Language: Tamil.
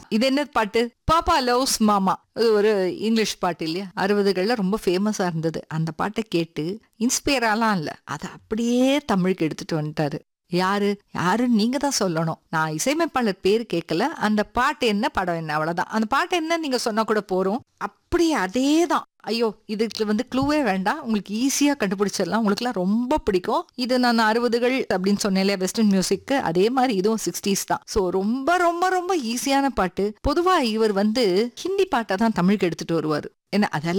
இது என்ன பாட்டு பாப்பா லவ்ஸ் மாமா அது ஒரு இங்கிலீஷ் பாட்டு இல்லையா அறுபதுகள்ல ரொம்ப ஃபேமஸா இருந்தது அந்த பாட்டை கேட்டு இன்ஸ்பயராலாம் இல்ல அதை அப்படியே தமிழுக்கு எடுத்துட்டு வந்துட்டாரு யாரு யாருன்னு நீங்க தான் சொல்லணும் நான் இசையமைப்பாளர் பேர் கேட்கல அந்த பாட்டு என்ன படம் என்ன அவ்வளவுதான் அந்த பாட்டு என்ன நீங்க சொன்னா கூட போறோம் அப்படியே அதே தான் ஐயோ இதுக்கு வந்து க்ளூவே வேண்டாம் உங்களுக்கு ஈஸியா கண்டுபிடிச்சிடலாம் உங்களுக்குலாம் ரொம்ப பிடிக்கும் இது நான் அறுபதுகள் அப்படின்னு சொன்னேன் இல்லையா வெஸ்டர்ன் மியூசிக்கு அதே மாதிரி இதுவும் சிக்ஸ்டீஸ் தான் ஸோ ரொம்ப ரொம்ப ரொம்ப ஈஸியான பாட்டு பொதுவா இவர் வந்து ஹிந்தி பாட்டை தான் தமிழுக்கு எடுத்துட்டு வருவார் என்ன அதெல்லாம்